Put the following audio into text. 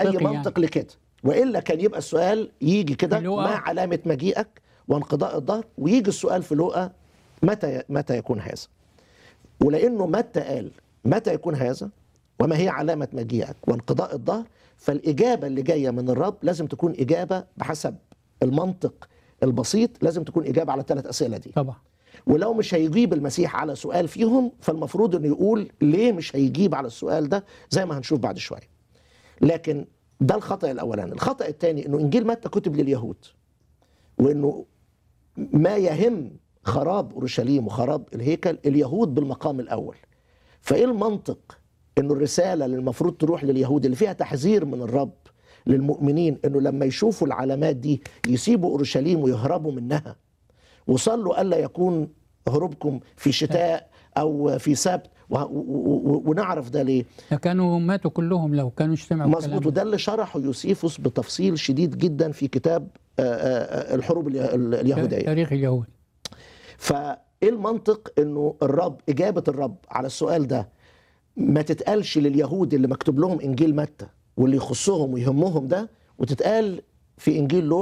منطقي اي يعني. منطق لكده والا كان يبقى السؤال يجي كده في لوقا. ما علامه مجيئك وانقضاء الظهر ويجي السؤال في لوقا متى متى يكون هذا ولانه متى قال متى يكون هذا وما هي علامه مجيئك وانقضاء الظهر فالاجابه اللي جايه من الرب لازم تكون اجابه بحسب المنطق البسيط لازم تكون اجابه على الثلاث اسئله دي طبعا ولو مش هيجيب المسيح على سؤال فيهم فالمفروض انه يقول ليه مش هيجيب على السؤال ده زي ما هنشوف بعد شويه لكن ده الخطا الاولاني الخطا الثاني انه انجيل متى كتب لليهود وانه ما يهم خراب اورشليم وخراب الهيكل اليهود بالمقام الاول فايه المنطق انه الرساله اللي المفروض تروح لليهود اللي فيها تحذير من الرب للمؤمنين انه لما يشوفوا العلامات دي يسيبوا اورشليم ويهربوا منها وصلوا الا يكون هروبكم في شتاء او في سبت و- و- و- ونعرف ده ليه كانوا ماتوا كلهم لو كانوا اجتمعوا مظبوط كلام وده اللي شرحه يوسيفوس بتفصيل شديد جدا في كتاب آه، آه، الحروب اليه- اليهوديه تاريخ اليهود فايه المنطق انه الرب اجابه الرب على السؤال ده ما تتقالش لليهود اللي مكتوب لهم انجيل متى واللي يخصهم ويهمهم ده وتتقال في انجيل لوقا